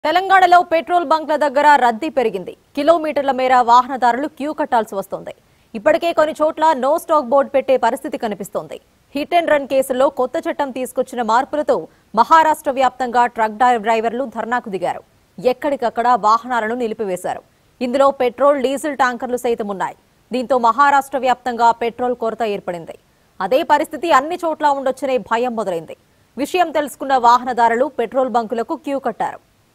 తెలంగాణలో పెట్రోల్ బంక్ల దగ్గర రద్దీ పెరిగింది కిలోమీటర్ల మేర వాహనదారులు క్యూ కట్టాల్సి వస్తోంది ఇప్పటికే కొన్ని చోట్ల నో స్టాక్ బోర్డు పెట్టే పరిస్థితి కనిపిస్తోంది హిట్ అండ్ రన్ కేసుల్లో కొత్త చట్టం తీసుకొచ్చిన మార్పులతో మహారాష్ట్ర వ్యాప్తంగా ట్రక్ డ్రై- డ్రైవర్లు ధర్నాకు దిగారు ఎక్కడికక్కడ వాహనాలను నిలిపివేశారు ఇందులో పెట్రోల్ డీజిల్ ట్యాంకర్లు సైతం ఉన్నాయి దీంతో మహారాష్ట్ర వ్యాప్తంగా పెట్రోల్ కొరత ఏర్పడింది అదే పరిస్థితి అన్ని చోట్ల ఉండొచ్చనే భయం మొదలైంది విషయం తెలుసుకున్న వాహనదారులు పెట్రోల్ బంకులకు క్యూ కట్టారు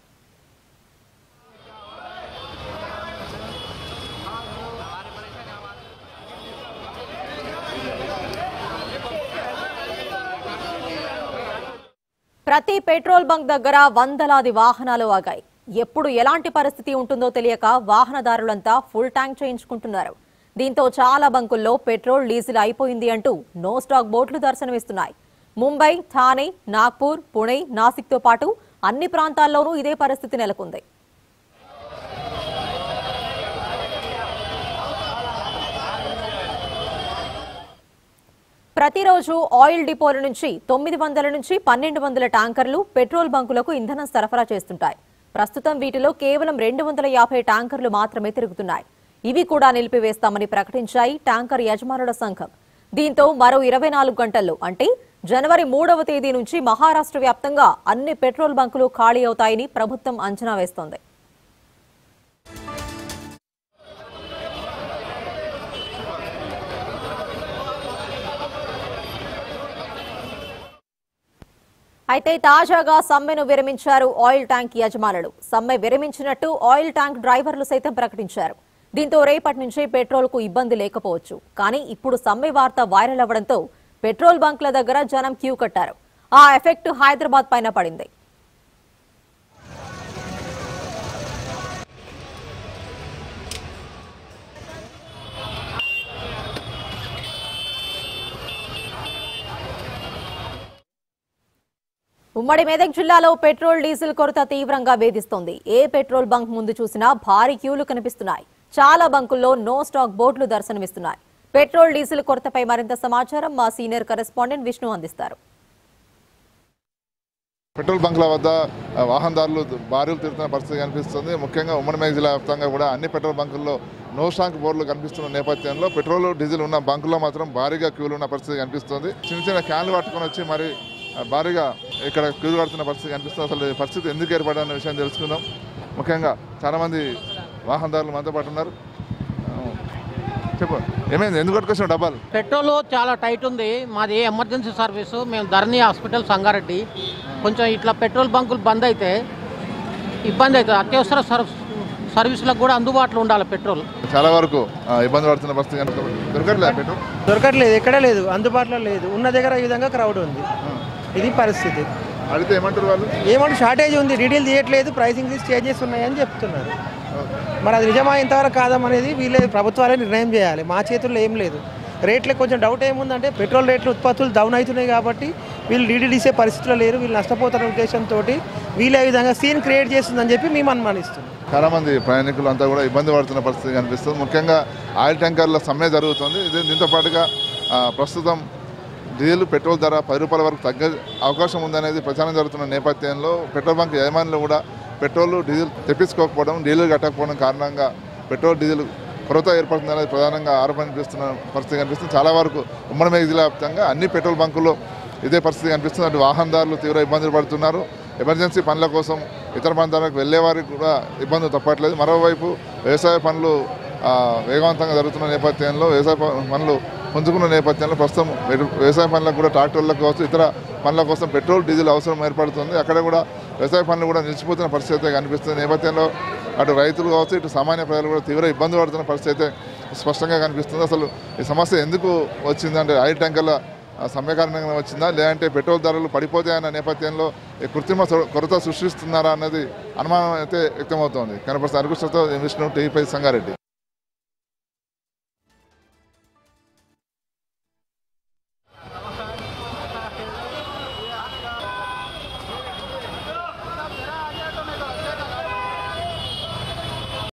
ప్రతి పెట్రోల్ బంక్ దగ్గర వందలాది వాహనాలు ఆగాయి ఎప్పుడు ఎలాంటి పరిస్థితి ఉంటుందో తెలియక వాహనదారులంతా ఫుల్ ట్యాంక్ చేయించుకుంటున్నారు దీంతో చాలా బంకుల్లో పెట్రోల్ డీజిల్ అయిపోయింది అంటూ నో స్టాక్ బోట్లు దర్శనమిస్తున్నాయి ముంబై థానే నాగ్పూర్ పుణె నాసిక్తో పాటు అన్ని ప్రాంతాల్లోనూ ఇదే పరిస్థితి నెలకొంది ప్రతిరోజు ఆయిల్ డిపోల నుంచి తొమ్మిది వందల నుంచి పన్నెండు వందల ట్యాంకర్లు పెట్రోల్ బంకులకు ఇంధనం సరఫరా చేస్తుంటాయి ప్రస్తుతం వీటిలో కేవలం రెండు వందల యాభై ట్యాంకర్లు మాత్రమే తిరుగుతున్నాయి ఇవి కూడా నిలిపివేస్తామని ప్రకటించాయి ట్యాంకర్ యజమానుల సంఘం దీంతో మరో ఇరవై నాలుగు గంటల్లో అంటే జనవరి మూడవ తేదీ నుంచి మహారాష్ట్ర వ్యాప్తంగా అన్ని పెట్రోల్ బంకులు ఖాళీ అవుతాయని ప్రభుత్వం అంచనా వేస్తోంది అయితే తాజాగా సమ్మెను విరమించారు ఆయిల్ ట్యాంక్ యజమానులు సమ్మె విరమించినట్టు ఆయిల్ ట్యాంక్ డ్రైవర్లు సైతం ప్రకటించారు దీంతో రేపటి నుంచి పెట్రోల్ కు ఇబ్బంది లేకపోవచ్చు కానీ ఇప్పుడు సమ్మె వార్త వైరల్ అవ్వడంతో పెట్రోల్ బంక్ల దగ్గర జనం క్యూ కట్టారు ఆ ఎఫెక్ట్ హైదరాబాద్ పైన పడింది ఉమ్మడి మెదక్ జిల్లాలో పెట్రోల్ డీజిల్ కొరత తీవ్రంగా వేధిస్తోంది ఏ పెట్రోల్ బంక్ ముందు చూసినా భారీ క్యూలు కనిపిస్తున్నాయి చాలా బంకుల్లో నో స్టాక్ బోర్డులు దర్శనమిస్తున్నాయి పెట్రోల్ డీజిల్ కొరతపై మరింత సమాచారం మా సీనియర్ కరెస్పాండెంట్ విష్ణు అందిస్తారు పెట్రోల్ బంక్ల వద్ద ఆ, వాహనదారులు బారులు తిరుగుతున్న పరిస్థితి కనిపిస్తుంది ముఖ్యంగా ఉమ్మడి మేఘ జిల్లా వ్యాప్తంగా కూడా అన్ని పెట్రోల్ బంకుల్లో నో స్టాక్ బోర్డులు కనిపిస్తున్న నేపథ్యంలో పెట్రోల్ డీజిల్ ఉన్న బంకుల్లో మాత్రం భారీగా క్యూలు ఉన్న పరిస్థితి కనిపిస్తుంది చిన్న చిన్న క్యాన్లు పట్టుకొని వచ్చి మరి ఆ, భారీగా ఇక్కడ క్యూలు కడుతున్న పరిస్థితి కనిపిస్తుంది అసలు ఈ పరిస్థితి ఎందుకు ఏర్పడన్న విషయం తెలుసుకుందాం ముఖ్యంగా చాలామంది వాహనదారులు మనతో పాటు ఉన్నారు ఆ, చెప్పు ఏమైంది ఎందుకు పట్టుకొచ్చిన డబ్బాలు పెట్రోల్ చాలా టైట్ ఉంది మాది ఎమర్జెన్సీ సర్వీసు మేము ధరణి హాస్పిటల్ సంగారెడ్డి కొంచెం ఇట్లా పెట్రోల్ బంకులు బంద్ అయితే ఇబ్బంది అవుతుంది అత్యవసర సర్వ్ సర్వీసులకు కూడా అందుబాటులో ఉండాలి పెట్రోల్ చాలా వరకు ఆ, ఇబ్బంది పడుతున్న పరిస్థితి కనిపిస్తుంది దొరకట్లేదు పెట్రోల్ దొరకట్లేదు ఎక్కడ లేదు అందుబాటులో లేదు ఉన్న దగ్గర ఈ విధంగా క్రౌడ్ ఉంది ఇది పరిస్థితి అడిగితే ఏమంటారు వాళ్ళు ఏమంటే షార్టేజ్ ఉంది డీటెయిల్ తీయట్లేదు ప్రైసింగ్ చేంజెస్ ఉన్నాయని చెప్తున్నారు మరి అది నిజమా ఇంతవరకు కాదమనేది వీళ్ళే ప్రభుత్వాలే నిర్ణయం చేయాలి మా చేతుల్లో ఏం లేదు రేట్లే కొంచెం డౌట్ ఏముందంటే పెట్రోల్ రేట్లు ఉత్పత్తులు డౌన్ అవుతున్నాయి కాబట్టి వీళ్ళు డీడీడీసే పరిస్థితిలో లేరు వీళ్ళు నష్టపోతున్న ఉద్దేశంతో వీళ్ళే ఈ విధంగా సీన్ క్రియేట్ చేస్తుందని చెప్పి మేము అనుమానిస్తున్నాం చాలా మంది ప్రయాణికులు అంతా కూడా ఇబ్బంది పడుతున్న పరిస్థితి కనిపిస్తుంది ముఖ్యంగా ఆయిల్ ట్యాంకర్ల సమ్మె జరుగుతుంది ఇది దీంతో పాటుగా ఆ, ప్రస్తుతం డీజిల్ పెట్రోల్ ధర పది రూపాయల వరకు తగ్గే అవకాశం ఉందనేది ప్రచారం జరుగుతున్న నేపథ్యంలో పెట్రోల్ బంక్ యజమానులు కూడా పెట్రోల్ డీజిల్ తెప్పించుకోకపోవడం డీజిల్ కట్టకపోవడం కారణంగా పెట్రోల్ డీజిల్ కొరత ఏర్పడుతుందనేది ప్రధానంగా ఆరోపణ కనిపిస్తున్న పరిస్థితి కనిపిస్తుంది చాలా వరకు ఉమ్మడి మేఘ జిల్లా వ్యాప్తంగా అన్ని పెట్రోల్ బంకుల్లో ఇదే పరిస్థితి కనిపిస్తుంది అటు వాహనదారులు తీవ్ర ఇబ్బందులు పడుతున్నారు ఎమర్జెన్సీ పనుల కోసం ఇతర ప్రాంతాలకు వెళ్ళే వారికి కూడా ఇబ్బందులు తప్పట్లేదు మరోవైపు వ్యవసాయ పనులు ఆ, వేగవంతంగా జరుగుతున్న నేపథ్యంలో వ్యవసాయ ప- పనులు పుంజుకున్న నేపథ్యంలో ప్రస్తుతం వెరు- వ్యవసాయ పనులకు కూడా ట్రాక్టర్లకు కావచ్చు ఇతర పనుల కోసం పెట్రోల్ డీజిల్ అవసరం ఏర్పడుతుంది అక్కడ కూడా వ్యవసాయ పనులు కూడా నిలిచిపోతున్న పరిస్థితి అయితే కనిపిస్తుంది నేపథ్యంలో అటు రైతులు కావచ్చు ఇటు సామాన్య ప్రజలు కూడా తీవ్ర ఇబ్బంది పడుతున్న పరిస్థితి అయితే స్పష్టంగా కనిపిస్తుంది అసలు ఈ సమస్య ఎందుకు వచ్చిందంటే ఆయిల్ ట్యాంకర్ల ఆ సమ్మె కారణంగా వచ్చిందా లేదంటే పెట్రోల్ ధరలు పడిపోతాయన్న నేపథ్యంలో ఈ కృత్రిమ సొ- కొరత సృష్టిస్తున్నారా అన్నది అనుమానం అయితే వ్యక్తమవుతోంది కనపరుస్తున్న అరుగుతో విష్ణు టీవీ సంగారెడ్డి